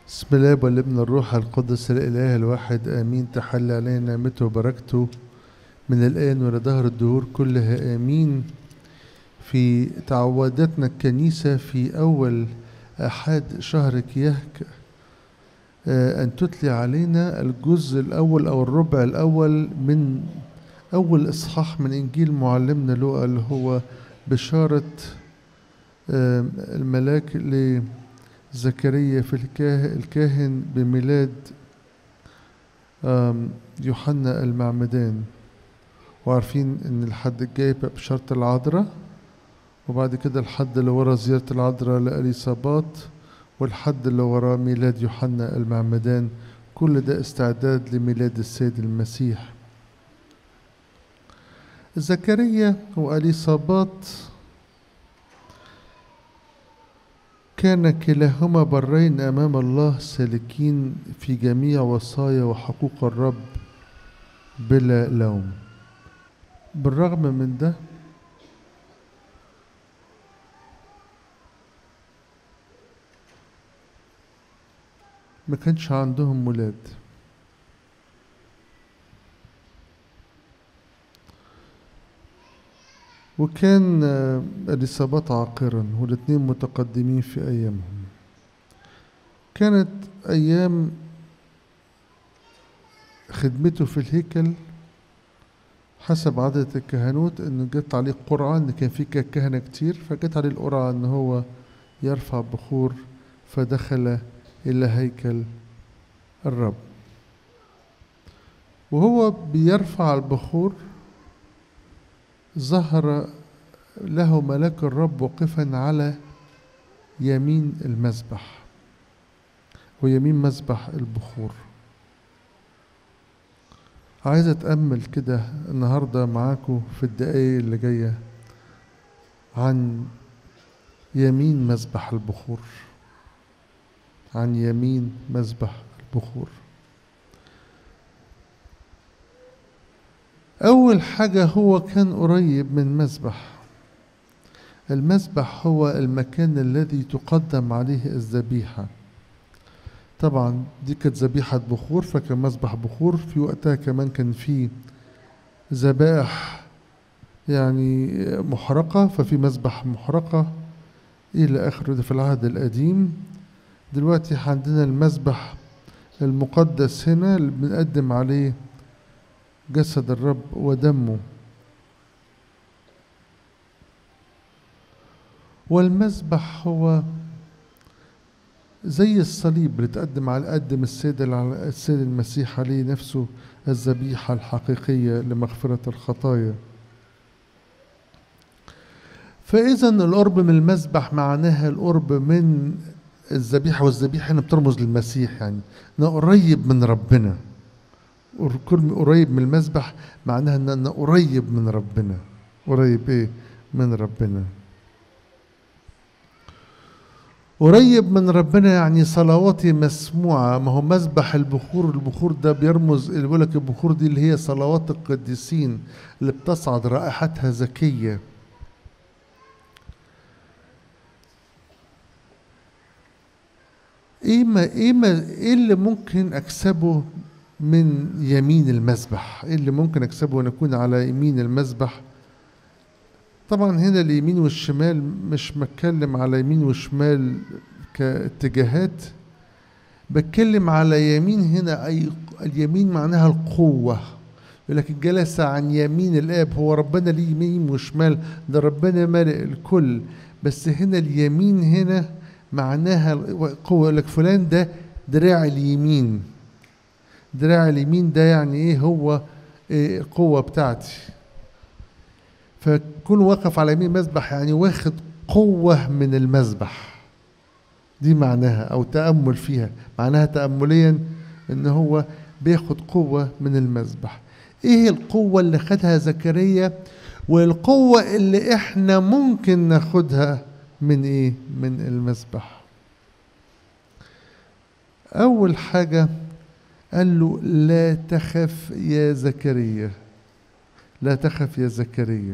بسم الله والابن الروح القدس الإله الواحد آمين تحل علينا نعمته وبركته من الآن ولدهر الدهور كلها آمين في تعودتنا الكنيسة في أول أحد شهر كيهك آه، أن تتلي علينا الجزء الأول أو الربع الأول من أول إصحاح من إنجيل معلمنا لوقا اللي هو بشارة آه، الملاك لزكريا في الكاه- الكاهن بميلاد آم، يوحنا المعمدان وعارفين ان الحد الجاي بقى بشارة العذراء وبعد كده الحد اللي ورا زيارة العذراء لأليصابات والحد اللي وراه ميلاد يوحنا المعمدان كل ده استعداد لميلاد السيد المسيح زكريا وأليصابات كان كلاهما برين أمام الله سالكين في جميع وصايا وحقوق الرب بلا لوم بالرغم من ده ما كانش عندهم ولاد وكان آه، اليصابات عاقرا والاتنين متقدمين في أيامهم كانت أيام خدمته في الهيكل حسب عادة الكهنوت انه جت عليه قرعة ان كان في ك- كهنة كتير فجت عليه القرعة ان هو يرفع بخور فدخل الى هيكل الرب وهو بيرفع البخور ظهر له ملاك الرب واقفا على يمين المذبح ويمين مذبح البخور عايز اتامل كده النهارده معاكم في الدقايق اللي جايه عن يمين مذبح البخور عن يمين مذبح البخور اول حاجه هو كان قريب من مذبح المذبح هو المكان الذي تقدم عليه الذبيحه طبعا دي كانت ذبيحة بخور فكان مذبح بخور في وقتها كمان كان في ذبائح يعني محرقة ففي مذبح محرقة إلى آخره ده في العهد القديم دلوقتي عندنا المذبح المقدس هنا اللي بنقدم عليه جسد الرب ودمه والمذبح هو زي الصليب اللي تقدم على قدم السيد الع- السيد المسيح عليه نفسه الذبيحة الحقيقية لمغفرة الخطايا فإذا القرب من المذبح معناها القرب من الذبيحة والذبيحة هنا بترمز للمسيح يعني أنا قريب من ربنا كل قريب من المذبح معناها أن أنا قريب من ربنا قريب إيه من ربنا قريب من ربنا يعني صلواتي مسموعة ما هو مذبح البخور البخور ده بيرمز اللي بيقول لك البخور دي اللي هي صلوات القديسين اللي بتصعد رائحتها زكية ايه ما ايه ما ايه اللي ممكن اكسبه من يمين المذبح ايه اللي ممكن اكسبه وانا اكون على يمين المذبح طبعا هنا اليمين والشمال مش بتكلم على يمين وشمال كاتجاهات بتكلم على يمين هنا اي اليمين معناها القوه يقول لك جلس عن يمين الاب هو ربنا ليه يمين وشمال ده ربنا مالئ الكل بس هنا اليمين هنا معناها قوه يقول لك فلان ده دراع اليمين دراع اليمين ده يعني ايه هو إيه القوه بتاعتي فكون واقف على يمين المذبح يعني واخد قوة من المذبح دي معناها أو تأمل فيها معناها تأمليا إن هو بياخد قوة من المذبح إيه القوة اللي خدها زكريا والقوة اللي إحنا ممكن ناخدها من إيه من المذبح أول حاجة قال له لا تخف يا زكريا لا تخف يا زكريا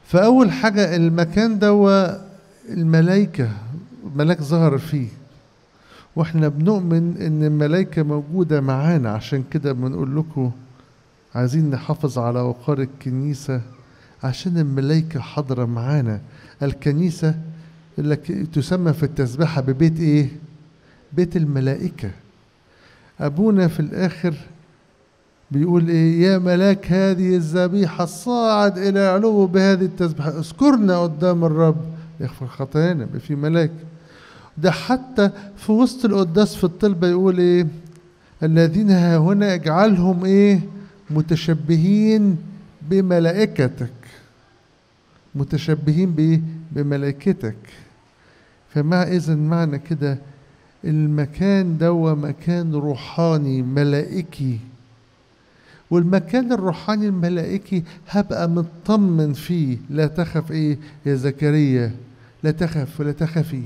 فأول حاجة المكان ده الملائكة ملاك ظهر فيه واحنا بنؤمن ان الملائكة موجودة معانا عشان كده بنقول لكم عايزين نحافظ على وقار الكنيسة عشان الملائكة حاضرة معانا الكنيسة لك تسمى في التسبيحة ببيت ايه بيت الملائكة أبونا في الآخر بيقول ايه يا ملاك هذه الذبيحة الصاعد إلى علو بهذه التسبيحة اذكرنا قدام الرب يغفر خطايانا في ملاك ده حتى في وسط القداس في الطلبة يقول ايه الذين ها هنا اجعلهم ايه متشبهين بملائكتك متشبهين بايه بملائكتك فمع اذا معنى كده المكان ده مكان روحاني ملائكي والمكان الروحاني الملائكي هبقى مطمن فيه لا تخف ايه يا زكريا لا تخف ولا تخفي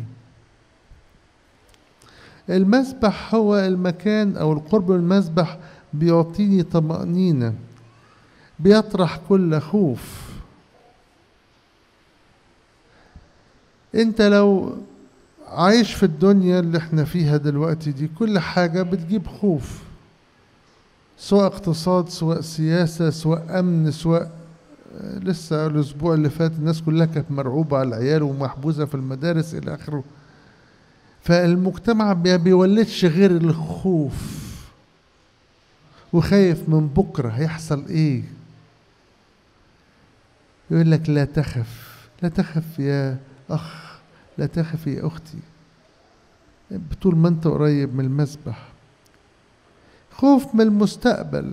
المسبح هو المكان او القرب من المسبح بيعطيني طمأنينة بيطرح كل خوف انت لو عايش في الدنيا اللي احنا فيها دلوقتي دي كل حاجة بتجيب خوف سواء اقتصاد سواء سياسة سواء أمن سواء لسه الأسبوع اللي فات الناس كلها كانت مرعوبة على العيال ومحبوسة في المدارس إلى آخره فالمجتمع ما بيولدش غير الخوف وخايف من بكرة هيحصل إيه يقول لك لا تخف لا تخف يا أخ لا تخف يا أختي طول ما أنت قريب من المسبح خوف من المستقبل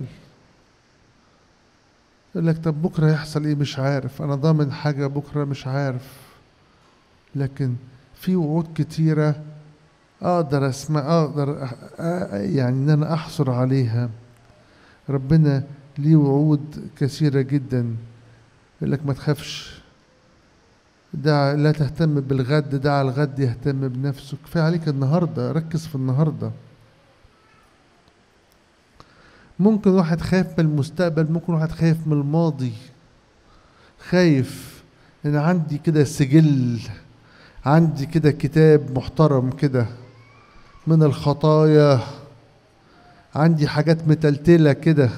يقول لك طب بكرة هيحصل ايه مش عارف انا ضامن حاجة بكرة مش عارف لكن في وعود كتيرة اقدر اسمع اقدر يعني ان انا احصر عليها ربنا ليه وعود كثيرة جدا يقول لك ما تخافش دع لا تهتم بالغد دع الغد يهتم بنفسه كفاية عليك النهاردة ركز في النهارده ممكن واحد خايف من المستقبل ممكن واحد خايف من الماضي خايف ان عندي كده سجل عندي كده كتاب محترم كده من الخطايا عندي حاجات متلتلة كده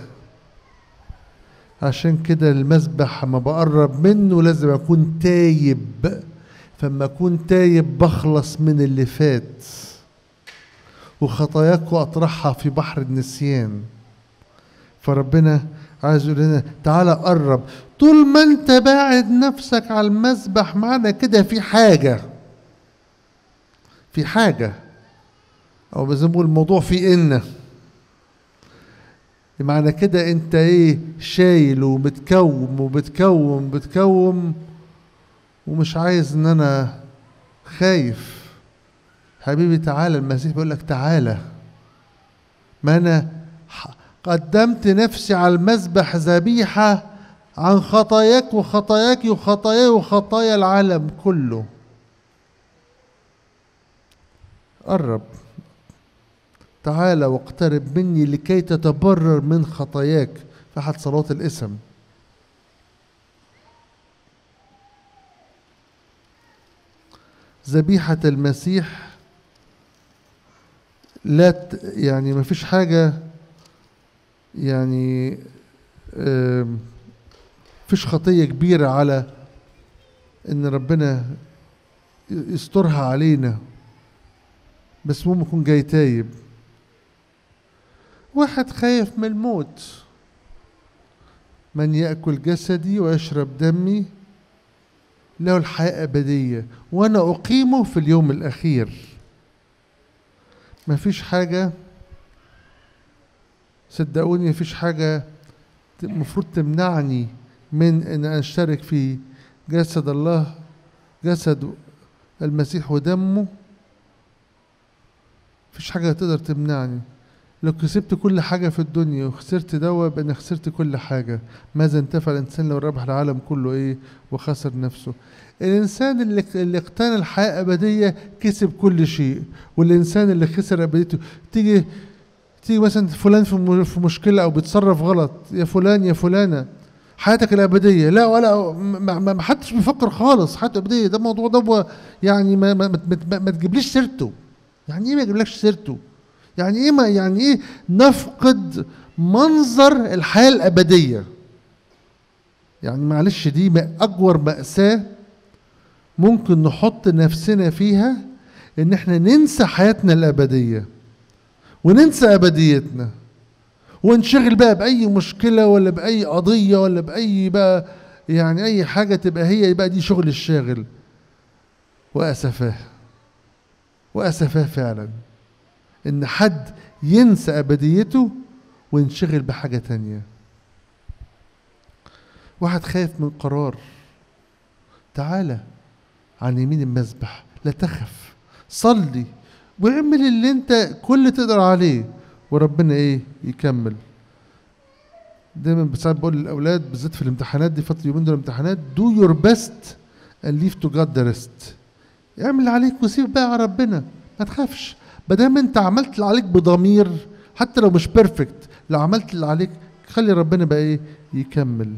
عشان كده المسبح ما بقرب منه لازم اكون تايب فما اكون تايب بخلص من اللي فات وخطاياكم اطرحها في بحر النسيان فربنا عايز يقول لنا تعالى قرب طول ما انت باعد نفسك على المسبح معنى كده في حاجة في حاجة أو زي ما بقول الموضوع في إن معنى كده أنت إيه شايل وبتكوم وبتكوم بتكوم ومش عايز إن أنا خايف حبيبي تعالى المسيح بيقول لك تعالى ما أنا قدمت نفسي على المذبح ذبيحة عن خطاياك وخطاياك وخطاياي وخطايا العالم كله قرب تعال واقترب مني لكي تتبرر من خطاياك في أحد صلاة الاسم ذبيحة المسيح لا ت... يعني ما فيش حاجة يعني فيش خطية كبيرة على إن ربنا يسترها علينا بس ممكن يكون جاي تايب واحد خايف من الموت من يأكل جسدي ويشرب دمي له الحياة أبدية وأنا أقيمه في اليوم الأخير مفيش حاجة صدقوني مفيش حاجة المفروض تمنعني من ان اشترك في جسد الله جسد المسيح ودمه مفيش حاجة تقدر تمنعني لو كسبت كل حاجة في الدنيا وخسرت دوا يبقى أنا خسرت كل حاجة ماذا انتفع الإنسان لو ربح العالم كله إيه وخسر نفسه الإنسان اللي اللي اقتنى الحياة الأبدية كسب كل شيء والإنسان اللي خسر أبديته تيجي تيجي مثلا فلان في في مشكلة أو بيتصرف غلط يا فلان يا فلانة حياتك الابديه لا ولا ما, ما ما حدش بيفكر خالص حياته الابديه ده الموضوع ده هو يعني ما ما, ما, ما, ما تجيبليش سيرته يعني ايه ما يجيبلكش سيرته يعني ايه ما يعني ايه نفقد منظر الحياه الابديه يعني معلش دي ما- اكبر ماساه ممكن نحط نفسنا فيها ان احنا ننسى حياتنا الابديه وننسى ابديتنا ونشغل بقى باي مشكله ولا باي قضيه ولا باي بقى يعني اي حاجه تبقى هي بقى دي شغل الشاغل واسفاه واسفاه فعلا ان حد ينسى ابديته وينشغل بحاجه تانية واحد خايف من قرار تعالى عن يمين المذبح لا تخف صلي واعمل اللي انت كل اللي تقدر عليه وربنا ايه يكمل دايما ساعات بقول للاولاد بالذات في الامتحانات دي فتره يومين دول الامتحانات do your best and leave to God the rest اعمل اللي عليك وسيب بقى على ربنا ما تخافش ما دام انت عملت اللي عليك بضمير حتى لو مش بيرفكت لو عملت اللي عليك خلي ربنا بقى ايه يكمل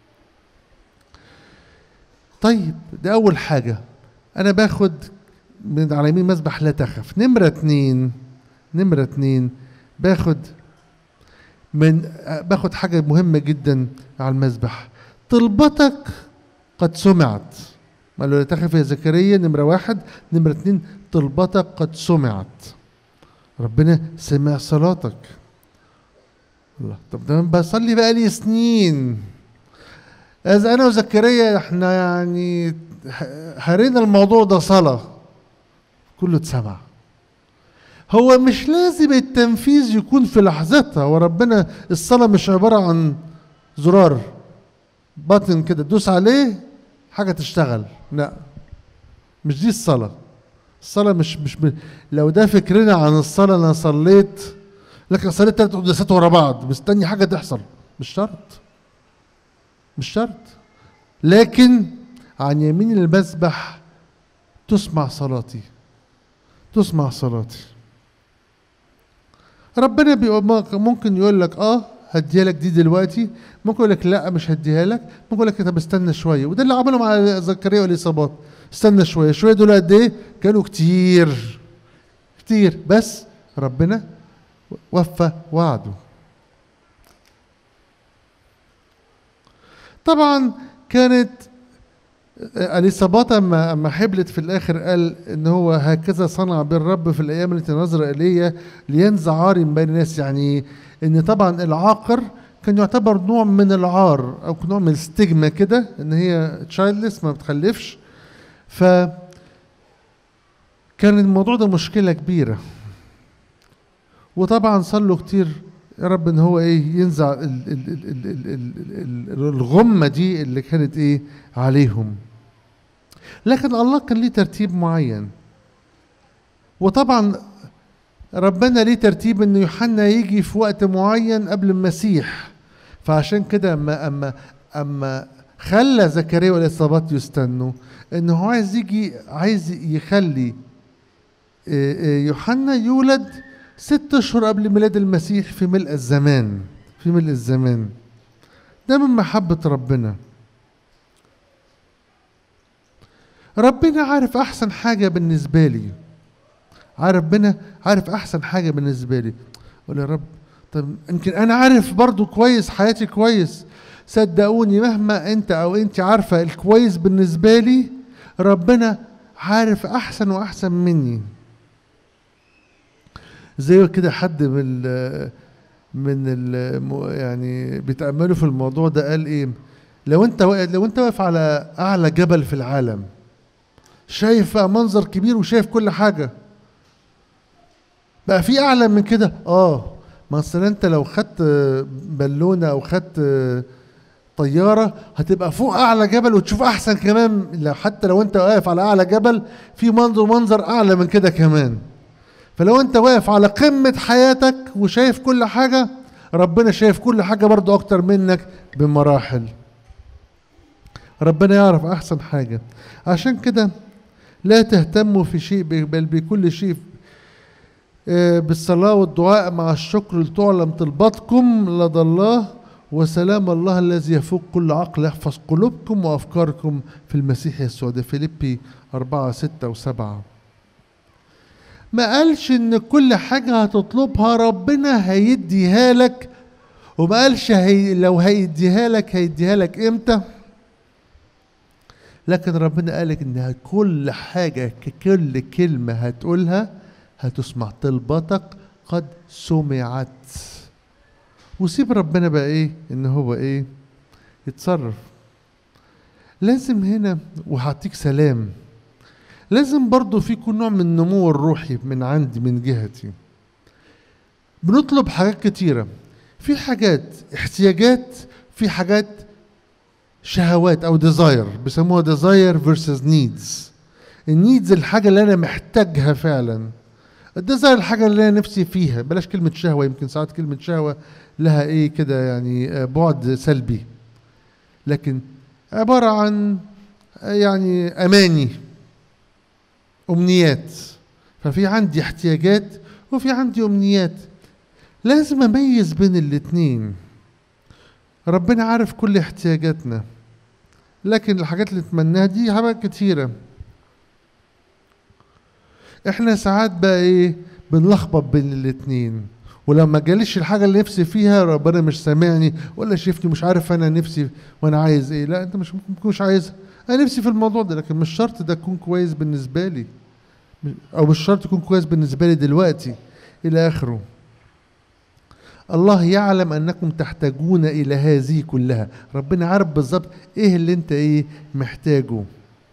طيب ده اول حاجه انا باخد من على يمين مسبح لا تخف نمره اتنين نمره اتنين باخد من باخد حاجه مهمه جدا على المسبح طلبتك قد سمعت قال له لا تخف يا زكريا نمره واحد نمره اتنين طلبتك قد سمعت ربنا سمع صلاتك الله طب ده أنا بصلي بقى لي سنين إذا أنا وزكريا إحنا يعني هرينا الموضوع ده صلاة كله اتسمع هو مش لازم التنفيذ يكون في لحظتها وربنا الصلاة مش عبارة عن زرار بطن كده تدوس عليه حاجة تشتغل لا مش دي الصلاة الصلاة مش مش ب... لو ده فكرنا عن الصلاة أنا صليت لكن صليت تلات قداسات ورا بعض مستني حاجة تحصل مش شرط مش شرط لكن عن يمين المذبح تسمع صلاتي تسمع صلاتي ربنا بيقول ممكن يقول لك اه هديها لك دي دلوقتي ممكن يقول لك لا مش هديها لك ممكن يقول لك طب استنى شويه وده اللي عمله مع زكريا واليصابات استنى شويه شويه دول قد ايه كانوا كتير كتير بس ربنا وفى وعده طبعا كانت اليصابات اما اما حبلت في الاخر قال ان هو هكذا صنع بالرب في الايام التي نظر الي لينزع عار بين الناس يعني ان طبعا العاقر كان يعتبر نوع من العار او نوع من الستيجما كده ان هي تشايلدلس ما بتخلفش ف كان الموضوع ده مشكله كبيره وطبعا صلوا كتير يا رب ان هو ايه ينزع ال ال ال ال ال ال ال الغمه دي اللي كانت ايه عليهم لكن الله كان ليه ترتيب معين وطبعا ربنا ليه ترتيب ان يوحنا يجي في وقت معين قبل المسيح فعشان كده اما اما اما خلى زكريا واليصابات يستنوا انه هو عايز يجي عايز يخلي يوحنا يولد ست اشهر قبل ميلاد المسيح في ملء الزمان في ملء الزمان ده من محبة ربنا ربنا عارف احسن حاجة بالنسبة لي عارف ربنا عارف احسن حاجة بالنسبة لي اقول يا رب طب يمكن انا عارف برضو كويس حياتي كويس صدقوني مهما انت او انت عارفة الكويس بالنسبة لي ربنا عارف احسن واحسن مني زي كده حد من ال من ال يعني بيتأملوا في الموضوع ده قال ايه لو انت لو انت واقف على اعلى جبل في العالم شايف بقى منظر كبير وشايف كل حاجه بقى في اعلى من كده اه مثلا انت لو خدت بالونه او خدت طياره هتبقى فوق اعلى جبل وتشوف احسن كمان لو حتى لو انت واقف على اعلى جبل في منظر منظر اعلى من كده كمان فلو انت واقف على قمة حياتك وشايف كل حاجة ربنا شايف كل حاجة برضو اكتر منك بمراحل ربنا يعرف احسن حاجة عشان كده لا تهتموا في شيء بل بكل شيء بالصلاة والدعاء مع الشكر لتعلم طلباتكم لدى الله وسلام الله الذي يفوق كل عقل يحفظ قلوبكم وأفكاركم في المسيح يسوع ده فيليبي أربعة ستة وسبعة ما قالش إن كل حاجة هتطلبها ربنا هيديها لك وما قالش هي لو هيديها لك هيديها لك إمتى لكن ربنا قالك إن كل حاجة كل كلمة هتقولها هتسمع طلباتك قد سمعت وسيب ربنا بقى ايه ان هو ايه يتصرف لازم هنا وهعطيك سلام لازم برضو في يكون نوع من النمو الروحي من عندي من جهتي بنطلب حاجات كتيرة في حاجات احتياجات في حاجات شهوات او ديزاير بيسموها ديزاير فيرسز نيدز النيدز الحاجة اللي انا محتاجها فعلا الديزاير الحاجة اللي انا نفسي فيها بلاش كلمة شهوة يمكن ساعات كلمة شهوة لها ايه كده يعني بعد سلبي لكن عبارة عن يعني اماني امنيات ففي عندي احتياجات وفي عندي امنيات لازم اميز بين الاتنين ربنا عارف كل احتياجاتنا لكن الحاجات اللي نتمناها دي حاجات كتيرة احنا ساعات بقى ايه بنلخبط بين الاتنين ولما جاليش الحاجه اللي نفسي فيها ربنا مش سامعني ولا شايفني مش عارف انا نفسي وانا عايز ايه لا انت مش ممكن تكون مش عايزها انا نفسي في الموضوع ده لكن مش شرط ده يكون كويس بالنسبه لي او مش شرط يكون كويس بالنسبه لي دلوقتي الى اخره الله يعلم انكم تحتاجون الى هذه كلها ربنا عارف بالظبط ايه اللي انت ايه محتاجه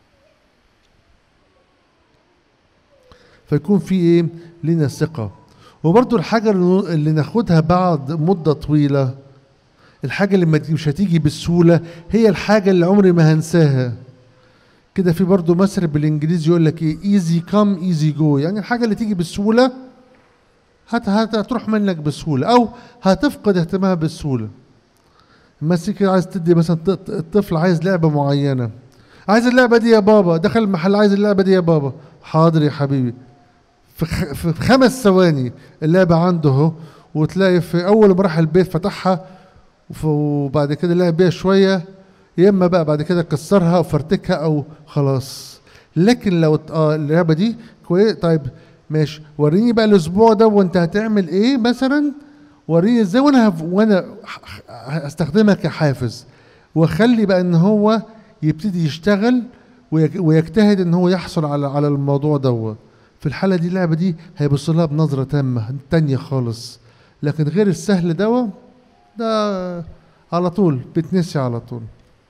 فيكون في ايه لنا ثقه وبرضو الحاجة اللي ناخدها بعد مدة طويلة الحاجة اللي مش هتيجي بسهولة هي الحاجة اللي عمري ما هنساها كده في برضو مثل بالانجليزي يقول لك ايه ايزي كام ايزي جو يعني الحاجة اللي تيجي بسهولة هت هتروح منك بسهولة او هتفقد اهتمامها بسهولة مثلا كده عايز تدي مثلا الطفل عايز لعبة معينة عايز اللعبة دي يا بابا دخل المحل عايز اللعبة دي يا بابا حاضر يا حبيبي في في خمس ثواني اللعبة عنده اهو وتلاقي في أول ما راح البيت فتحها وبعد كده لعب بيها شوية يا إما بقى بعد كده كسرها أو فرتكها أو خلاص لكن لو اه اللعبة دي كويس طيب ماشي وريني بقى الأسبوع ده وأنت هتعمل إيه مثلا وريني إزاي وأنا هف... وأنا هستخدمها كحافز وأخلي بقى إن هو يبتدي يشتغل ويجتهد إن هو يحصل على على الموضوع دوت في الحالة دي اللعبة دي هيبص لها بنظرة تامة تانية خالص لكن غير السهل دوا ده على طول بتنسي على طول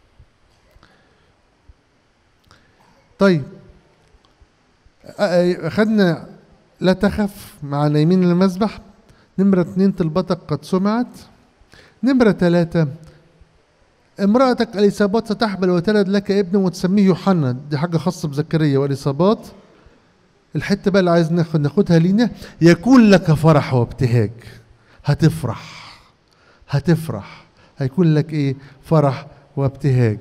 طيب أخدنا لا تخف مع نايمين المسبح نمرة اتنين طلبتك قد سمعت نمرة ثلاثة امرأتك اليصابات ستحمل وتلد لك ابن وتسميه يوحنا دي حاجة خاصة بزكريا واليصابات الحته بقى اللي عايز ناخد ناخدها لينا يكون لك فرح وابتهاج هتفرح هتفرح هيكون لك ايه فرح وابتهاج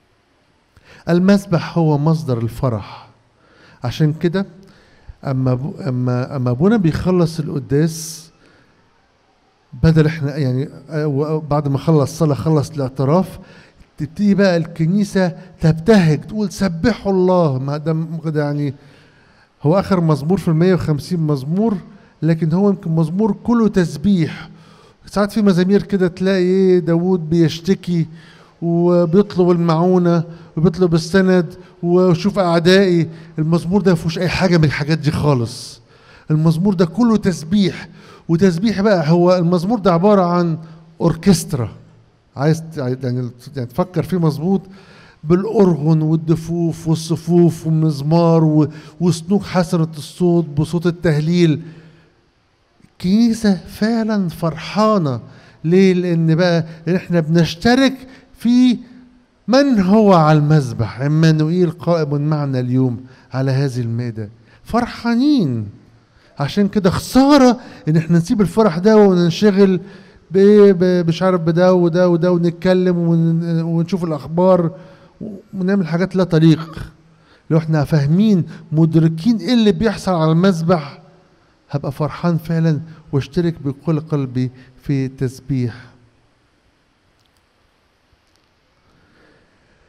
المسبح هو مصدر الفرح عشان كده اما بو اما اما ابونا بيخلص القداس بدل احنا يعني بعد ما خلص صلاه خلص الاعتراف تبتدي بقى الكنيسه تبتهج تقول سبحوا الله ما ده يعني هو اخر مزمور في ال 150 مزمور لكن هو يمكن مزمور كله تسبيح ساعات في مزامير كده تلاقي ايه داوود بيشتكي وبيطلب المعونة وبيطلب السند وشوف أعدائي المزمور ده ما فيهوش أي حاجة من الحاجات دي خالص المزمور ده كله تسبيح وتسبيح بقى هو المزمور ده عبارة عن أوركسترا عايز يعني يعني تفكر فيه مظبوط بالأرغن والدفوف والصفوف والمزمار وصنوك حسنة الصوت بصوت التهليل كنيسة فعلا فرحانة ليه؟ لأن بقى احنا بنشترك في من هو على المذبح عمانوئيل قائم معنا اليوم على هذه المائدة فرحانين عشان كده خسارة ان احنا نسيب الفرح ده وننشغل مش عارف بده وده وده ونتكلم ونشوف الاخبار ونعمل حاجات لا تليق لو احنا فاهمين مدركين ايه اللي بيحصل على المذبح هبقى فرحان فعلا واشترك بكل قلبي في التسبيح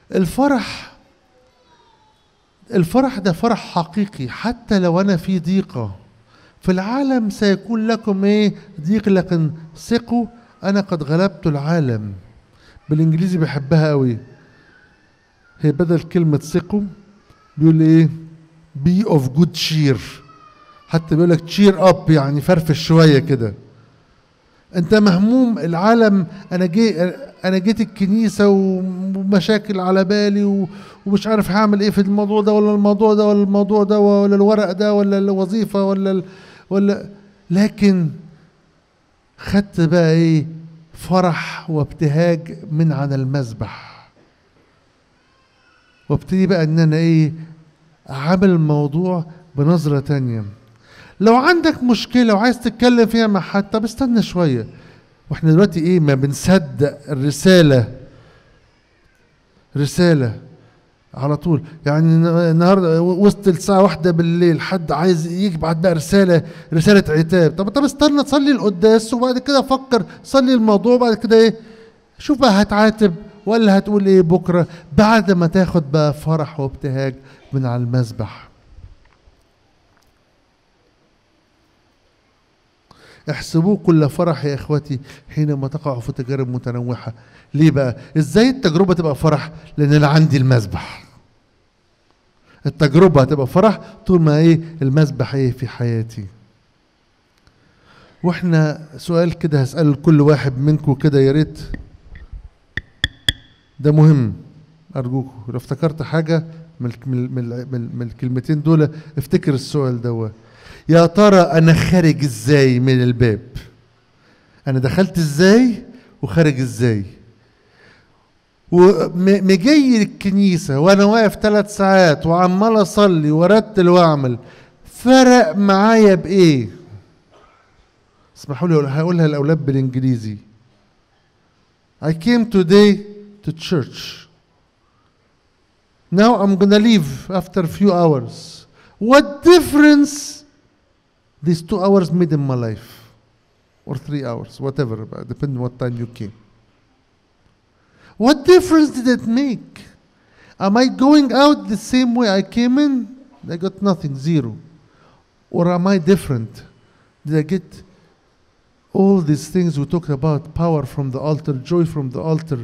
الفرح الفرح ده فرح حقيقي حتى لو انا في ضيقه في العالم سيكون لكم ايه ضيق لكن ثقوا انا قد غلبت العالم بالانجليزي بحبها قوي هي بدل كلمه ثقوا بيقول ايه بي اوف جود شير حتى بيقول لك تشير اب يعني فرفش شويه كده انت مهموم العالم انا جي انا جيت الكنيسه ومشاكل على بالي و- ومش عارف هعمل ايه في الموضوع ده ولا الموضوع ده ولا الموضوع ده ولا الورق ده ولا الوظيفه ولا ال- ولا لكن خدت بقى ايه فرح وابتهاج من عن المذبح وابتدي بقى ان انا ايه عامل الموضوع بنظرة تانية لو عندك مشكلة وعايز تتكلم فيها مع حد طب استنى شوية واحنا دلوقتي ايه ما بنصدق الرسالة رسالة على طول يعني النهارده وسط الساعة واحدة بالليل حد عايز يبعت بقى رسالة رسالة عتاب طب طب استنى تصلي القداس وبعد كده فكر صلي الموضوع وبعد كده ايه شوف بقى هتعاتب ولا هتقول ايه بكرة بعد ما تاخد بقى فرح وابتهاج من على المذبح احسبوه كل فرح يا اخوتي حينما تقعوا في تجارب متنوعه ليه بقى ازاي التجربه تبقى فرح لان انا عندي المذبح التجربه هتبقى فرح طول ما ايه المذبح ايه في حياتي واحنا سؤال كده هسأله لكل واحد منكم كده يا ريت ده مهم ارجوكم لو افتكرت حاجه من من من, من, من الكلمتين دول افتكر السؤال دوت يا ترى انا خارج ازاي من الباب انا دخلت ازاي وخارج ازاي ومجي الكنيسة وانا واقف ثلاث ساعات وعمال اصلي وارتل واعمل فرق معايا بايه اسمحوا لي هقولها الاولاد بالانجليزي I came today to church now I'm gonna leave after a few hours what difference these two hours made in my life or three hours whatever depending what time you came what difference did it make am i going out the same way i came in i got nothing zero or am i different did i get all these things we talked about power from the altar joy from the altar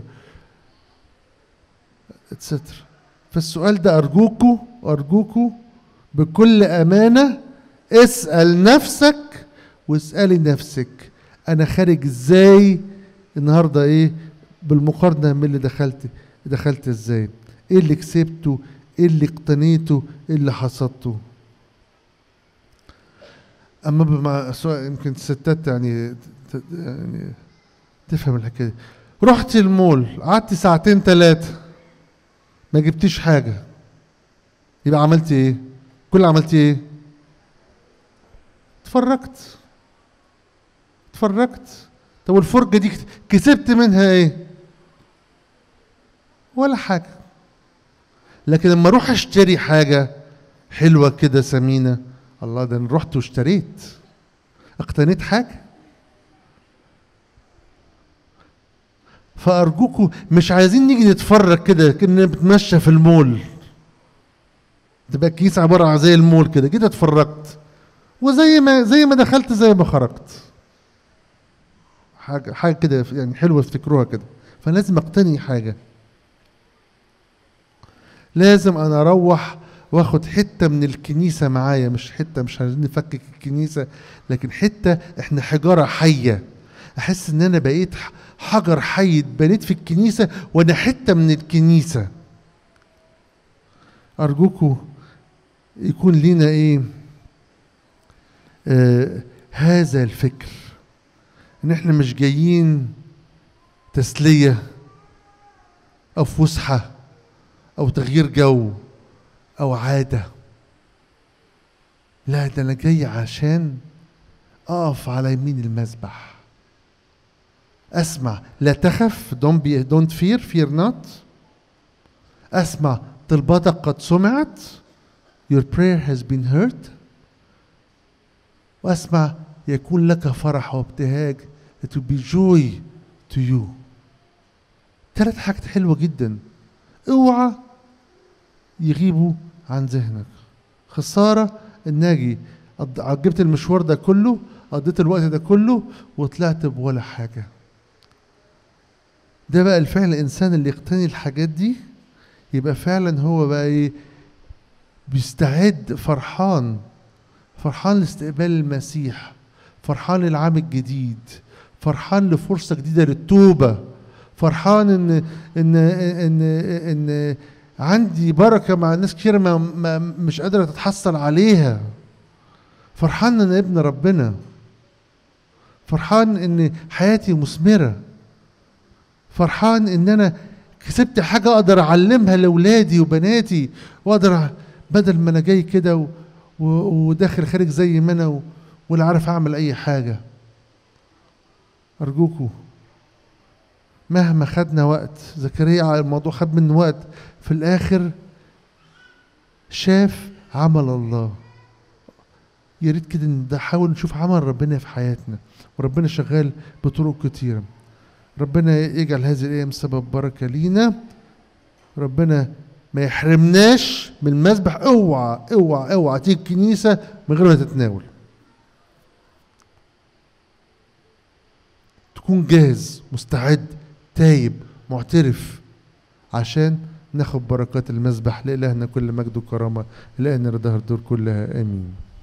etc فالسؤال ده ارجوكوا ارجوكوا بكل امانه اسأل نفسك واسألي نفسك أنا خارج إزاي النهاردة إيه بالمقارنة من اللي دخلت دخلت إزاي إيه اللي كسبته إيه اللي اقتنيته إيه اللي حصدته أما مع سؤال يمكن الستات يعني يعني تفهم الحكاية دي رحت المول قعدت ساعتين ثلاثة ما جبتيش حاجة يبقى عملت إيه؟ كل عملت إيه؟ اتفرجت اتفرجت طب والفرجة دي كسبت منها ايه ولا حاجة لكن لما اروح اشتري حاجة حلوة كده ثمينة الله ده انا رحت واشتريت اقتنيت حاجة فأرجوكم مش عايزين نيجي نتفرج كده كنا بنتمشى في المول تبقى الكيس عبارة عن زي المول كده جيت اتفرجت وزي ما زي ما دخلت زي ما خرجت حاجه حاجه كده يعني حلوه افتكروها كده فلازم اقتني حاجه لازم انا اروح واخد حته من الكنيسه معايا مش حته مش عايزين نفكك الكنيسه لكن حته احنا حجاره حيه احس ان انا بقيت حجر حي اتبنيت في الكنيسه وانا حته من الكنيسه ارجوكم يكون لينا ايه آه هذا الفكر ان احنا مش جايين تسليه او فسحه او تغيير جو او عاده لا ده انا جاي عشان اقف على يمين المذبح اسمع لا تخف don't be don't fear fear not اسمع طلباتك قد سمعت your prayer has been heard واسمع يكون لك فرح وابتهاج it will be joy to you ثلاث حاجات حلوة جدا اوعى يغيبوا عن ذهنك خسارة ان اجي قض- جبت المشوار ده كله قضيت الوقت ده كله وطلعت بولا حاجة ده بقى الفعل الانسان اللي يقتني الحاجات دي يبقى فعلا هو بقى ايه بيستعد فرحان فرحان لاستقبال المسيح فرحان للعام الجديد فرحان لفرصة جديدة للتوبة فرحان ان ان ان ان عندي بركة مع ناس كتير ما ما مش قادرة تتحصل عليها فرحان ان أنا ابن ربنا فرحان ان حياتي مثمرة فرحان ان انا كسبت حاجة اقدر اعلمها لاولادي وبناتي واقدر بدل ما انا جاي كده و- و- وداخل خارج زي ما انا و- ولا عارف اعمل اي حاجة ارجوكوا مهما خدنا وقت زكريا على الموضوع خد منه وقت في الاخر شاف عمل الله يا ريت كده نحاول نشوف عمل ربنا في حياتنا وربنا شغال بطرق كتيرة ربنا يجعل هذه الايام سبب بركة لينا ربنا ما يحرمناش من المسبح اوعى اوعى اوعى تيجي الكنيسة من غير ما تتناول تكون جاهز مستعد تايب معترف عشان ناخد بركات المسبح لإلهنا كل مجد وكرامة لإلهنا رضاه الدور كلها آمين